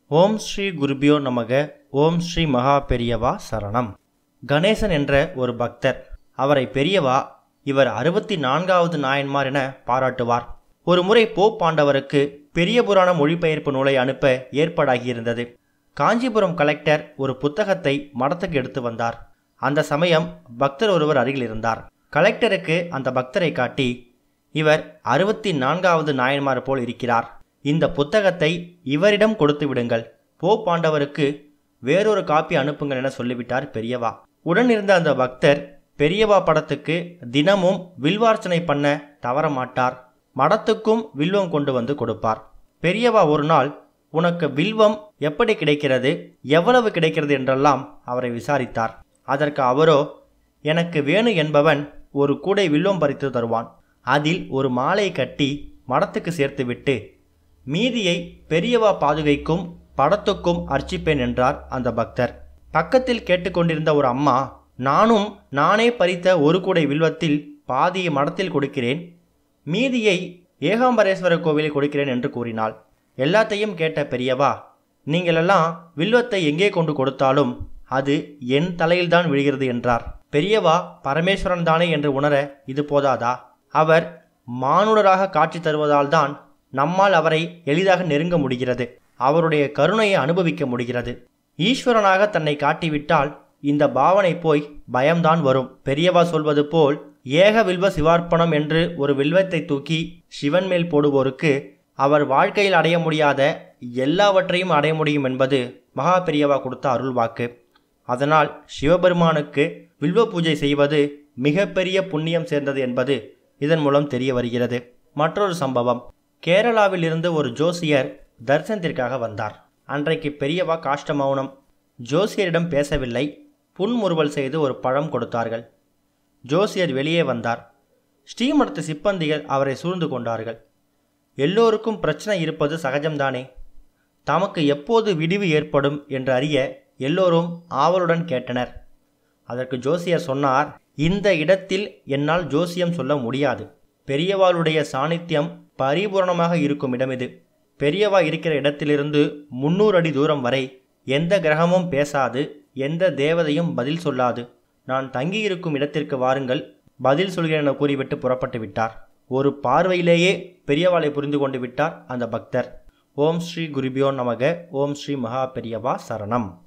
ஓம் ஸ்ரீ குருபியோ நமக ஓம் ஸ்ரீ மகா பெரியவா சரணம் கணேசன் என்ற ஒரு பக்தர் அவரை பெரியவா இவர் அறுபத்தி நான்காவது நாயன்மார் என பாராட்டுவார் ஒரு முறை போப் பாண்டவருக்கு பெரிய புராண மொழிபெயர்ப்பு நூலை அனுப்ப ஏற்பாடாகியிருந்தது காஞ்சிபுரம் கலெக்டர் ஒரு புத்தகத்தை மடத்துக்கு எடுத்து வந்தார் அந்த சமயம் பக்தர் ஒருவர் அருகில் இருந்தார் கலெக்டருக்கு அந்த பக்தரை காட்டி இவர் அறுபத்தி நான்காவது நாயன்மார் போல் இருக்கிறார் இந்த புத்தகத்தை இவரிடம் கொடுத்து விடுங்கள் போப் பாண்டவருக்கு வேறொரு காப்பி அனுப்புங்கள் என சொல்லிவிட்டார் பெரியவா உடன் இருந்த அந்த பக்தர் பெரியவா படத்துக்கு தினமும் வில்வார்ச்சனை பண்ண தவற மாட்டார் மடத்துக்கும் வில்வம் கொண்டு வந்து கொடுப்பார் பெரியவா ஒரு நாள் உனக்கு வில்வம் எப்படி கிடைக்கிறது எவ்வளவு கிடைக்கிறது என்றெல்லாம் அவரை விசாரித்தார் அதற்கு அவரோ எனக்கு வேணு என்பவன் ஒரு கூடை வில்வம் பறித்து தருவான் அதில் ஒரு மாலை கட்டி மடத்துக்கு சேர்த்துவிட்டு மீதியை பெரியவா பாதுகைக்கும் படத்துக்கும் அர்ச்சிப்பேன் என்றார் அந்த பக்தர் பக்கத்தில் கேட்டுக்கொண்டிருந்த ஒரு அம்மா நானும் நானே பறித்த ஒரு கூடை வில்வத்தில் பாதியை மடத்தில் கொடுக்கிறேன் மீதியை ஏகாம்பரேஸ்வரர் கோவிலில் கொடுக்கிறேன் என்று கூறினாள் எல்லாத்தையும் கேட்ட பெரியவா நீங்களெல்லாம் வில்வத்தை எங்கே கொண்டு கொடுத்தாலும் அது என் தலையில்தான் விழுகிறது என்றார் பெரியவா பரமேஸ்வரன் தானே என்று உணர இது போதாதா அவர் மானுடராக காட்சி தருவதால்தான் நம்மால் அவரை எளிதாக நெருங்க முடிகிறது அவருடைய கருணையை அனுபவிக்க முடிகிறது ஈஸ்வரனாக தன்னை காட்டிவிட்டால் இந்த பாவனை போய் பயம்தான் வரும் பெரியவா சொல்வது போல் ஏக வில்வ சிவார்ப்பணம் என்று ஒரு வில்வத்தை தூக்கி சிவன் மேல் போடுவோருக்கு அவர் வாழ்க்கையில் அடைய முடியாத எல்லாவற்றையும் அடைய முடியும் என்பது மகா பெரியவா கொடுத்த அருள் வாக்கு அதனால் சிவபெருமானுக்கு வில்வ பூஜை செய்வது மிகப்பெரிய புண்ணியம் சேர்ந்தது என்பது இதன் மூலம் தெரிய வருகிறது மற்றொரு சம்பவம் கேரளாவில் இருந்து ஒரு ஜோசியர் தரிசனத்திற்காக வந்தார் அன்றைக்கு பெரியவா காஷ்ட மௌனம் ஜோசியரிடம் பேசவில்லை புன்முறுவல் செய்து ஒரு பழம் கொடுத்தார்கள் ஜோசியர் வெளியே வந்தார் ஸ்ரீமடத்து சிப்பந்திகள் அவரை சூழ்ந்து கொண்டார்கள் எல்லோருக்கும் பிரச்சனை இருப்பது சகஜம்தானே தமக்கு எப்போது விடிவு ஏற்படும் என்று அறிய எல்லோரும் ஆவலுடன் கேட்டனர் அதற்கு ஜோசியர் சொன்னார் இந்த இடத்தில் என்னால் ஜோசியம் சொல்ல முடியாது பெரியவாளுடைய சாநித்தியம் பரிபூரணமாக இருக்கும் இடம் இது பெரியவா இருக்கிற இடத்திலிருந்து முன்னூறு அடி தூரம் வரை எந்த கிரகமும் பேசாது எந்த தேவதையும் பதில் சொல்லாது நான் தங்கியிருக்கும் இடத்திற்கு வாருங்கள் பதில் சொல்கிறேன் என கூறிவிட்டு புறப்பட்டு விட்டார் ஒரு பார்வையிலேயே பெரியவாளை புரிந்து கொண்டு விட்டார் அந்த பக்தர் ஓம் ஸ்ரீ குருபியோ நமக ஓம் ஸ்ரீ மகா பெரியவா சரணம்